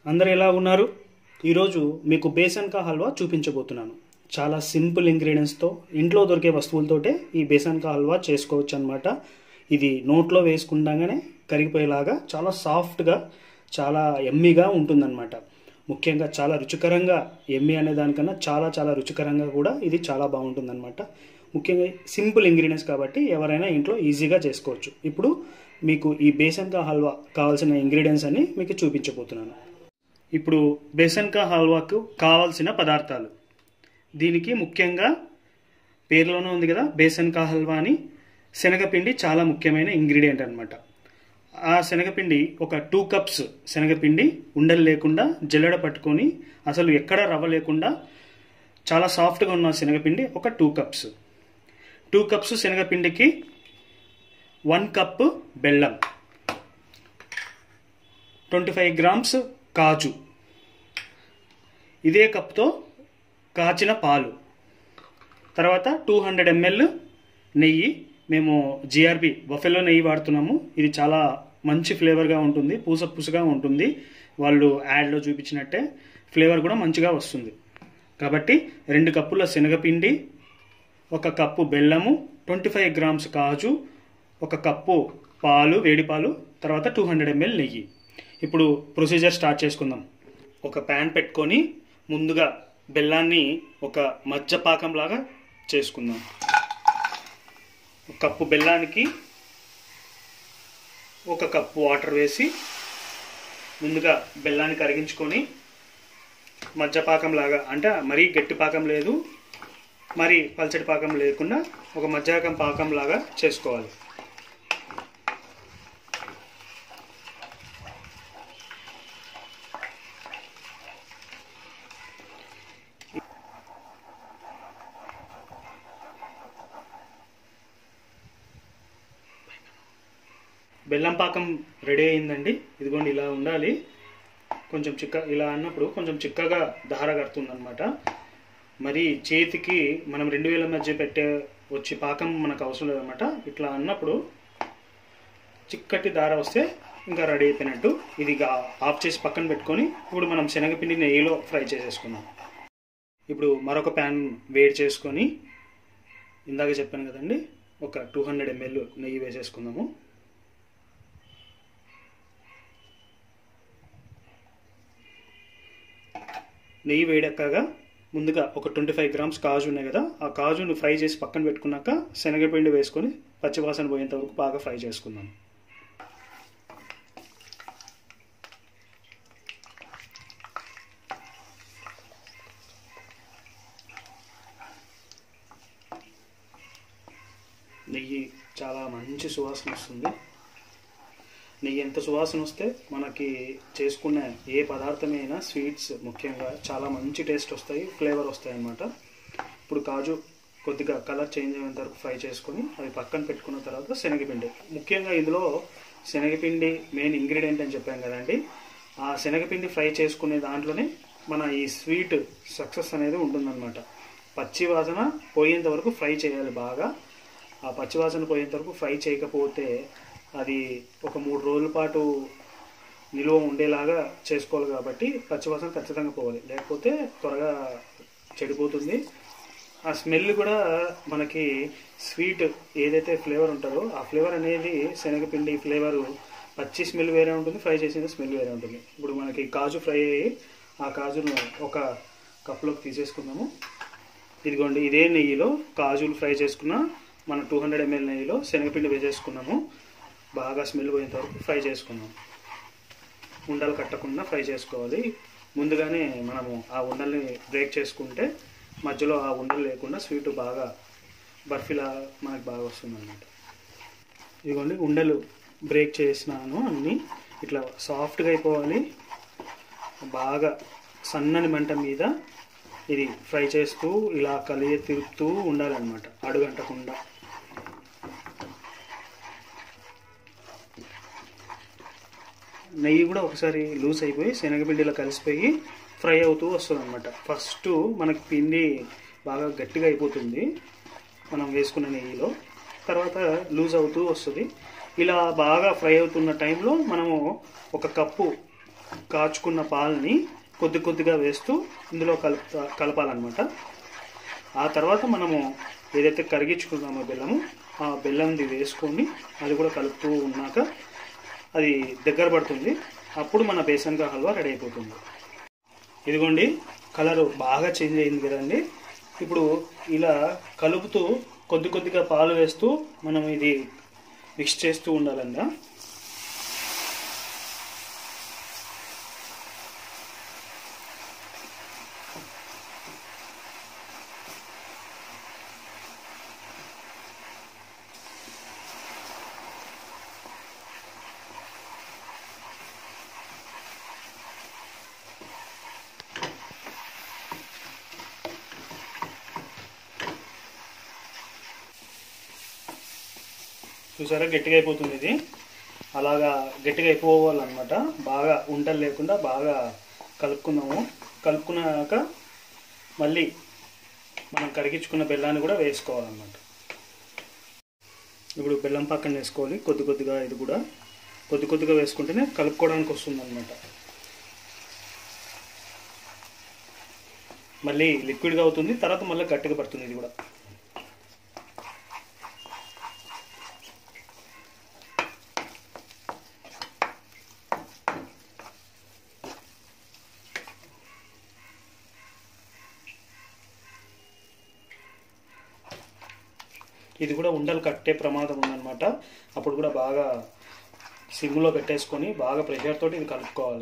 అందరు ఎలా ఉన్నారు ఈరోజు మీకు బేసన్ కా హల్వా చూపించబోతున్నాను చాలా సింపుల్ ఇంగ్రీడియంట్స్తో ఇంట్లో దొరికే వస్తువులతోటే ఈ బేసన్ కా హల్వా చేసుకోవచ్చు అనమాట ఇది నోట్లో వేసుకుండగానే కరిగిపోయేలాగా చాలా సాఫ్ట్గా చాలా ఎమ్మీగా ఉంటుందన్నమాట ముఖ్యంగా చాలా రుచికరంగా ఎమ్మి అనే దానికన్నా చాలా చాలా రుచికరంగా కూడా ఇది చాలా బాగుంటుందన్నమాట ముఖ్యంగా సింపుల్ ఇంగ్రీడియంట్స్ కాబట్టి ఎవరైనా ఇంట్లో ఈజీగా చేసుకోవచ్చు ఇప్పుడు మీకు ఈ బేసన్ కా హల్వా కావాల్సిన ఇంగ్రీడియంట్స్ అని మీకు చూపించబోతున్నాను ఇప్పుడు బేసన్ కా హల్వాకు కావాల్సిన పదార్థాలు దీనికి ముఖ్యంగా పేరులోనే ఉంది కదా బేసన్ కా హల్వా అని శనగపిండి చాలా ముఖ్యమైన ఇంగ్రీడియంట్ అనమాట ఆ శనగపిండి ఒక టూ కప్స్ శనగపిండి ఉండలు లేకుండా జల్లెడ పట్టుకొని అసలు ఎక్కడ రవ్వ లేకుండా చాలా సాఫ్ట్గా ఉన్న శనగపిండి ఒక టూ కప్స్ టూ కప్స్ శనగపిండికి వన్ కప్ బెల్లం ట్వంటీ ఫైవ్ గ్రామ్స్ కాజు ఇదే కప్తో కాచిన పాలు తర్వాత టూ హండ్రెడ్ ఎంఎల్ నెయ్యి మేము జిఆర్బి బఫెలో నెయ్యి వాడుతున్నాము ఇది చాలా మంచి ఫ్లేవర్గా ఉంటుంది పూస పూసగా ఉంటుంది వాళ్ళు యాడ్లో చూపించినట్టే ఫ్లేవర్ కూడా మంచిగా వస్తుంది కాబట్టి రెండు కప్పుల శనగపిండి ఒక కప్పు బెల్లము ట్వంటీ ఫైవ్ గ్రామ్స్ కాజు ఒక కప్పు పాలు వేడి పాలు తర్వాత టూ హండ్రెడ్ ఎంఎల్ నెయ్యి ఇప్పుడు ప్రొసీజర్ స్టార్ట్ చేసుకుందాం ఒక ప్యాన్ పెట్టుకొని ముందుగా బెల్లాన్ని ఒక మజ్జ పాకంలాగా చేసుకుందాం ఒక కప్పు బెల్లానికి ఒక కప్పు వాటర్ వేసి ముందుగా బెల్లాన్ని కరిగించుకొని మజ్జ పాకం లాగా అంటే మరీ గట్టి పాకం లేదు మరి పల్చటి పాకం లేకుండా ఒక మధ్యరకం పాకం లాగా చేసుకోవాలి బెల్లం పాకం రెడీ అయిందండి ఇదిగోండి ఇలా ఉండాలి కొంచెం చిక్క ఇలా అన్నప్పుడు కొంచెం చిక్కగా దార కడుతుంది అనమాట మరి చేతికి మనం రెండు వేల మధ్య పెట్టే వచ్చి పాకం మనకు అవసరం లేదన్నమాట ఇట్లా అన్నప్పుడు చిక్కటి దార వస్తే ఇంకా రెడీ అయిపోయినట్టు ఇది ఇక ఆఫ్ చేసి పక్కన పెట్టుకొని ఇప్పుడు మనం శనగపిండి నెయ్యిలో ఫ్రై చేసేసుకుందాం ఇప్పుడు మరొక ప్యాన్ వేడి చేసుకొని ఇందాక చెప్పాను కదండి ఒక టూ హండ్రెడ్ ఎంఎల్ నెయ్యి వేసేసుకుందాము నెయ్యి వేడెక్కాగా ముందుగా ఒక ట్వంటీ ఫైవ్ గ్రామ్స్ కాజు ఉన్నాయి కదా ఆ కాజును ఫ్రై చేసి పక్కన పెట్టుకున్నాక శనగపిండి వేసుకొని పచ్చివాసన పోయేంత వరకు బాగా ఫ్రై చేసుకుందాం నెయ్యి చాలా మంచి సువాసన వస్తుంది నెయ్యి ఎంత సువాసన వస్తే మనకి చేసుకునే ఏ పదార్థమైనా స్వీట్స్ ముఖ్యంగా చాలా మంచి టేస్ట్ వస్తాయి ఫ్లేవర్ వస్తాయి అన్నమాట ఇప్పుడు కాజు కొద్దిగా కలర్ చేంజ్ అయ్యేంత వరకు ఫ్రై చేసుకొని అవి పక్కన పెట్టుకున్న తర్వాత శనగపిండి ముఖ్యంగా ఇందులో శనగపిండి మెయిన్ ఇంగ్రీడియంట్ అని చెప్పాం కదండి ఆ శనగపిండి ఫ్రై చేసుకునే దాంట్లోనే మన ఈ స్వీట్ సక్సెస్ అనేది ఉంటుందన్నమాట పచ్చి వాసన పోయేంత వరకు ఫ్రై చేయాలి బాగా ఆ పచ్చివాసన పోయేంత వరకు ఫ్రై చేయకపోతే అది ఒక మూడు రోజుల పాటు నిలువ ఉండేలాగా చేసుకోవాలి కాబట్టి పచ్చివాసన ఖచ్చితంగా పోవాలి లేకపోతే త్వరగా చెడిపోతుంది ఆ స్మెల్ కూడా మనకి స్వీట్ ఏదైతే ఫ్లేవర్ ఉంటుందో ఆ ఫ్లేవర్ అనేది శనగపిండి ఫ్లేవర్ పచ్చి స్మెల్ వేరే ఉంటుంది ఫ్రై చేసిన స్మెల్ వేరే ఉంటుంది ఇప్పుడు మనకి కాజు ఫ్రై అయ్యి ఆ కాజును ఒక కప్లోకి తీసేసుకుందాము ఇదిగోండి ఇదే నెయ్యిలో కాజులు ఫ్రై చేసుకున్న మన టూ హండ్రెడ్ ఎంఎల్ నెయ్యిలో శనగపిండి వేసేసుకున్నాము బాగా స్మెల్ పోయేంత వరకు ఫ్రై చేసుకున్నాం ఉండలు కట్టకుండా ఫ్రై చేసుకోవాలి ముందుగానే మనము ఆ ఉండల్ని బ్రేక్ చేసుకుంటే మధ్యలో ఆ ఉండలు లేకుండా స్వీట్ బాగా బర్ఫీలా మనకు బాగా వస్తుంది అన్నమాట ఇదిగోండి ఉండలు బ్రేక్ చేసినాను అన్నీ ఇట్లా సాఫ్ట్గా అయిపోవాలి బాగా సన్నని మంట మీద ఇది ఫ్రై చేస్తూ ఇలా కలిగి తిరుగుతూ ఉండాలన్నమాట అడుగంటకుండా నెయ్యి కూడా ఒకసారి లూజ్ అయిపోయి శనగపిండిలో కలిసిపోయి ఫ్రై అవుతూ వస్తుంది అనమాట ఫస్ట్ మనకి పిండి బాగా గట్టిగా అయిపోతుంది మనం వేసుకున్న నెయ్యిలో తర్వాత లూజ్ అవుతూ వస్తుంది ఇలా బాగా ఫ్రై అవుతున్న టైంలో మనము ఒక కప్పు కాచుకున్న పాలని కొద్ది కొద్దిగా వేస్తూ ఇందులో కలుపుతా కలపాలన్నమాట ఆ తర్వాత మనము ఏదైతే కరిగించుకున్నామో బెల్లము ఆ బెల్లంది వేసుకొని అది కూడా కలుపుతూ ఉన్నాక అది దగ్గర పడుతుంది అప్పుడు మన బేసన్గా హల్వా రెడీ అయిపోతుంది ఇదిగోండి కలరు బాగా చేంజ్ అయింది కదండి ఇప్పుడు ఇలా కలుపుతూ కొద్ది కొద్దిగా పాలు వేస్తూ మనం ఇది మిక్స్ చేస్తూ ఉండాలండి చూసారా గట్టిగా అయిపోతుంది ఇది అలాగా గట్టిగా అయిపోవాలన్నమాట బాగా ఉంటలు లేకుండా బాగా కలుపుకుందాము కలుపుకున్నాక మళ్ళీ మనం కరిగించుకున్న బెల్లాన్ని కూడా వేసుకోవాలన్నమాట ఇప్పుడు బెల్లం పక్కన వేసుకోవాలి కొద్ది కొద్దిగా ఇది కూడా కొద్ది కొద్దిగా వేసుకుంటేనే కలుపుకోవడానికి వస్తుంది అనమాట మళ్ళీ లిక్విడ్గా అవుతుంది తర్వాత మళ్ళీ గట్టిగా పడుతుంది ఇది కూడా ఇది కూడా ఉండలు కట్టే ప్రమాదం ఉందన్నమాట అప్పుడు కూడా బాగా సిమ్లో పెట్టేసుకొని బాగా ప్రెషర్ తోటి ఇది కలుపుకోవాలి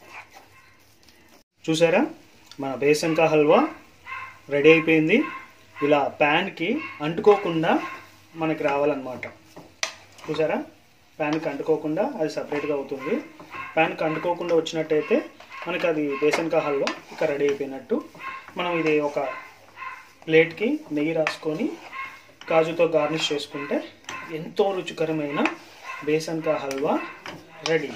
చూసారా మన బేసన్ కా హల్వా రెడీ అయిపోయింది ఇలా ప్యాన్కి అంటుకోకుండా మనకి రావాలన్నమాట చూసారా ప్యాన్కి అంటుకోకుండా అది సపరేట్గా అవుతుంది ప్యాన్కి అంటుకోకుండా వచ్చినట్టయితే మనకి అది బేసన్ కా హల్వా ఇక రెడీ అయిపోయినట్టు మనం ఇది ఒక ప్లేట్కి నెయ్యి రాసుకొని కాజుతో గార్నిష్ చేసుకుంటే ఎంతో రుచికరమైన బేసన్ కా హల్వా రెడీ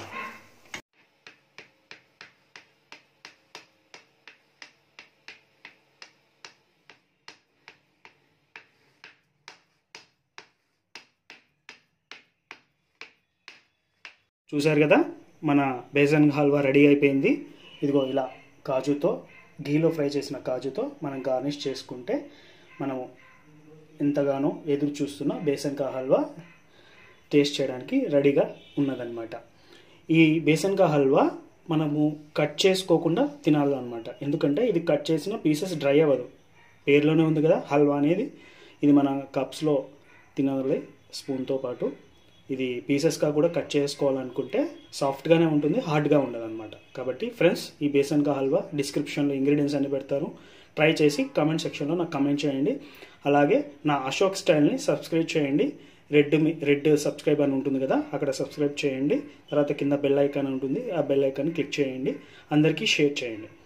చూశారు కదా మన బేసన్ హల్వా రెడీ అయిపోయింది ఇదిగో ఇలా కాజుతో ఘీలో ఫ్రై చేసిన కాజుతో మనం గార్నిష్ చేసుకుంటే మనము ఎంతగానో ఎదురు చూస్తున్న బేసన్ కా హల్వా టేస్ట్ చేయడానికి రెడీగా ఉన్నదన్నమాట ఈ బేసన్ కా హల్వా మనము కట్ చేసుకోకుండా తినాలన్నమాట ఎందుకంటే ఇది కట్ చేసిన పీసెస్ డ్రై అవ్వదు పేర్లోనే ఉంది కదా హల్వా అనేది ఇది మన కప్స్లో తినాలి స్పూన్తో పాటు ఇది పీసెస్గా కూడా కట్ చేసుకోవాలనుకుంటే సాఫ్ట్గానే ఉంటుంది హార్డ్గా ఉండదు అనమాట కాబట్టి ఫ్రెండ్స్ ఈ బేసన్ కా హల్వా డిస్క్రిప్షన్లో ఇంగ్రీడియంట్స్ అన్ని పెడతారు ట్రై చేసి కమెంట్ సెక్షన్లో నాకు కమెంట్ చేయండి అలాగే నా అశోక్ స్టైల్ని సబ్స్క్రైబ్ చేయండి రెడ్ మీ రెడ్ సబ్స్క్రైబ్ అని ఉంటుంది కదా అక్కడ సబ్స్క్రైబ్ చేయండి తర్వాత కింద బెల్ ఐకాన్ ఉంటుంది ఆ బెల్ ఐకాన్ క్లిక్ చేయండి అందరికీ షేర్ చేయండి